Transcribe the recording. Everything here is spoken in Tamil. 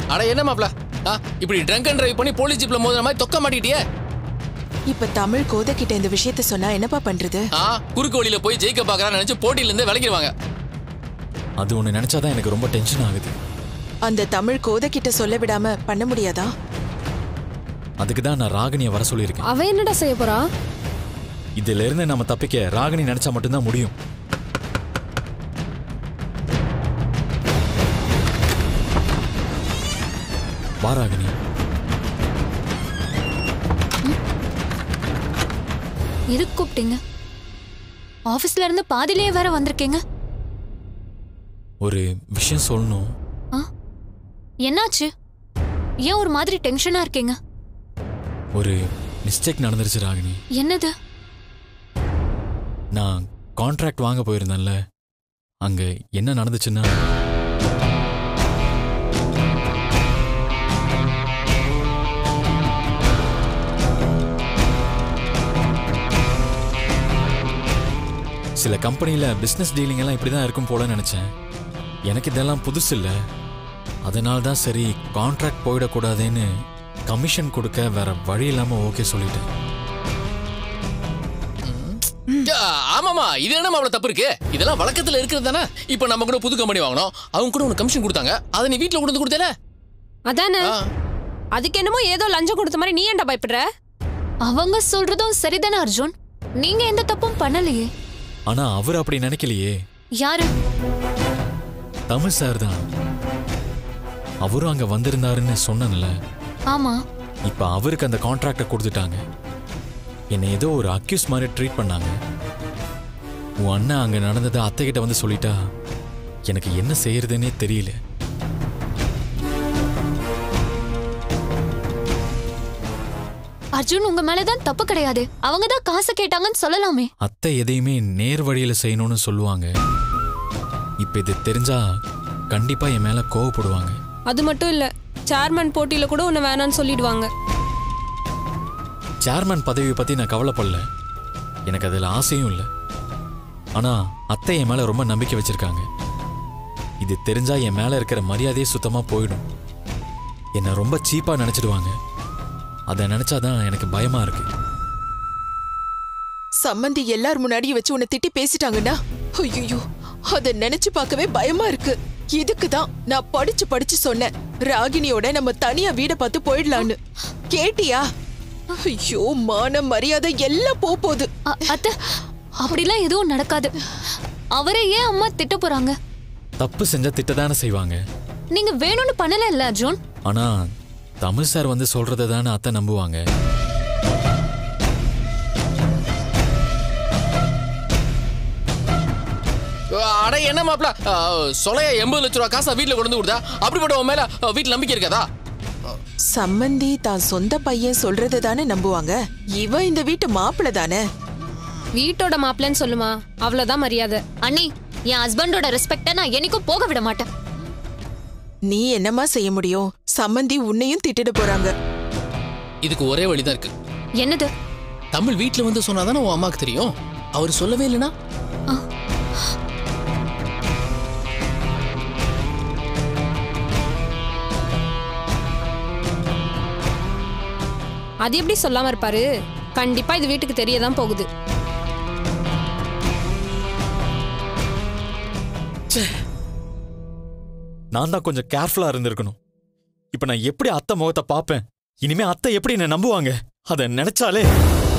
அட என்ன மாப்ள ஆ, இப்படி ட்ரங்க் அண்ட் டிரைவ் பண்ணி போலீஸ் ஜீப்ல மோதுற மாதிரி தொக்க மாட்டிட்டியே இப்ப தமிழ் கோதை கிட்ட இந்த விஷயத்த சொன்னா என்னப்பா பண்றது ஆ குறுக்கு வழியில போய் ஜெயிக்க பாக்குறான்னு நினைச்சு போட்டியில இருந்து விலகிடுவாங்க அது ஒன்று நினச்சாதான் எனக்கு ரொம்ப டென்ஷன் ஆகுது அந்த தமிழ் கோதை கிட்ட சொல்ல விடாம பண்ண முடியாதா அதுக்கு தான் நான் ராகினியை வர சொல்லியிருக்கேன் அவ என்னடா செய்ய போறா இதுல இருந்து நம்ம தப்பிக்க ராகினி நினைச்சா மட்டும்தான் முடியும் வா ராகினி எதுக்கு கூப்பிட்டீங்க ஆபீஸ்ல இருந்து பாதியிலேயே வேற வந்திருக்கீங்க ஒரு விஷயம் சொல்லணும் ஆ? என்னாச்சு ஏன் ஒரு மாதிரி டென்ஷனா இருக்கீங்க ஒரு மிஸ்டேக் நடந்துருச்சு ராகினி என்னது நான் கான்ட்ராக்ட் வாங்க போயிருந்தேன்ல அங்க என்ன நடந்துச்சுன்னா சில கம்பெனியில் பிஸ்னஸ் டீலிங் எல்லாம் இப்படி தான் இருக்கும் போலன்னு நினச்சேன் எனக்கு இதெல்லாம் புதுசு இல்லை அதனால தான் சரி கான்ட்ராக்ட் போயிடக்கூடாதுன்னு கமிஷன் கொடுக்க வேற வழி இல்லாமல் ஓகே சொல்லிட்டேன் ஆ, ஆமாமா இது என்ன அவ்வளவு தப்பு இருக்கு இதெல்லாம் வழக்கத்துல இருக்கிறது தானே இப்ப நம்ம கூட புது கம்பெனி வாங்கினோம் அவங்க கூட உனக்கு கமிஷன் கொடுத்தாங்க அதை நீ வீட்ல கொண்டு வந்து கொடுத்தல அதானே அதுக்கு என்னமோ ஏதோ லஞ்சம் கொடுத்த மாதிரி நீ ஏன்டா பயப்படுற அவங்க சொல்றதும் சரிதானே அர்ஜுன் நீங்க எந்த தப்பும் பண்ணலையே ஆனால் அவர் அப்படி நினைக்கலையே யாரு தமிழ் சார் தான் அவரும் அங்க வந்திருந்தாருன்னு சொன்னேன்ல ஆமா இப்ப அவருக்கு அந்த கான்ட்ராக்டை கொடுத்துட்டாங்க என்னை ஏதோ ஒரு அக்யூஸ் மாதிரி ட்ரீட் பண்ணாங்க உன் அண்ணன் அங்க நடந்ததை அத்தை கிட்ட வந்து சொல்லிட்டா எனக்கு என்ன செய்யறதுன்னே தெரியல அர்ஜுன் உங்க மேலதான் தப்பு கிடையாது அவங்க தான் காசு கேட்டாங்கன்னு சொல்லலாமே அத்தை எதையுமே நேர் வழியில செய்யணும்னு சொல்லுவாங்க இப்ப இது தெரிஞ்சா கண்டிப்பா என் மேல கோவப்படுவாங்க அது மட்டும் இல்ல சேர்மன் போட்டியில கூட உன்னை வேணான்னு சொல்லிடுவாங்க சேர்மன் பதவியை பத்தி நான் கவலைப்படல எனக்கு அதுல ஆசையும் இல்லை ஆனா அத்தை என் மேல ரொம்ப நம்பிக்கை வச்சிருக்காங்க இது தெரிஞ்சா என் மேல இருக்கிற மரியாதையே சுத்தமா போயிடும் என்னை ரொம்ப சீப்பா நினைச்சிடுவாங்க அதை நினைச்சாதான் எனக்கு பயமா இருக்கு சம்மந்தி எல்லார் முன்னாடியும் வச்சு உன்னை திட்டி பேசிட்டாங்கன்னா ஐயோ அத நினைச்சு பார்க்கவே பயமா இருக்கு இதுக்கு தான் நான் படிச்சு படிச்சு சொன்னேன் ராகினியோட நம்ம தனியா வீட பார்த்து போயிடலான்னு கேட்டியா ஐயோ மான மரியாதை எல்லாம் போ போகுது அ- அத்தை அப்படிலாம் எதுவும் நடக்காது அவரை ஏன் அம்மா திட்ட போறாங்க தப்பு செஞ்சா திட்டதானே செய்வாங்க நீங்க வேணும்னு பண்ணல இல்ல அர்ஜுன் ஆனா தமிழ் சார் வந்து சொல்றதை தானே அத்தை நம்புவாங்க அட என்ன மாப்ள ஆ, சொலைய எண்பது லட்ச ரூபா காசை வீட்ல கொண்டு வந்து கொடுத்தா அப்படிப்பட்ட உன் மேல ஆ, வீட்ல நம்பிக்கை இருக்காதா சம்மந்தி தான் சொந்த பையன் சொல்றதை தானே நம்புவாங்க இவ இந்த வீட்டு மாப்பிள்ள தானே வீட்டோட மாப்பிள்ளைன்னு சொல்லுமா அவ்வளவுதான் மரியாதை அண்ணி என் ஹஸ்பண்டோட ரெஸ்பெக்ட நான் என்னைக்கும் போக விட மாட்டேன் நீ என்னம்மா செய்ய முடியும் சம்மந்தி உன்னையும் திட்டிட போறாங்க இதுக்கு ஒரே வழிதான் இருக்கு என்னது தமிழ் வீட்ல வந்து சொன்னாதானே உன் அம்மாக்கு தெரியும் அவர் சொல்லவே இல்லைனா அது எப்படி சொல்லாம இருப்பாரு கண்டிப்பா இது வீட்டுக்கு தெரியதான் போகுது நான் தான் கொஞ்சம் கேர்ஃபுல்லா இருந்திருக்கணும் இப்ப நான் எப்படி அத்தை முகத்தை பார்ப்பேன் இனிமே அத்தை எப்படி என்ன நம்புவாங்க அதை நினைச்சாலே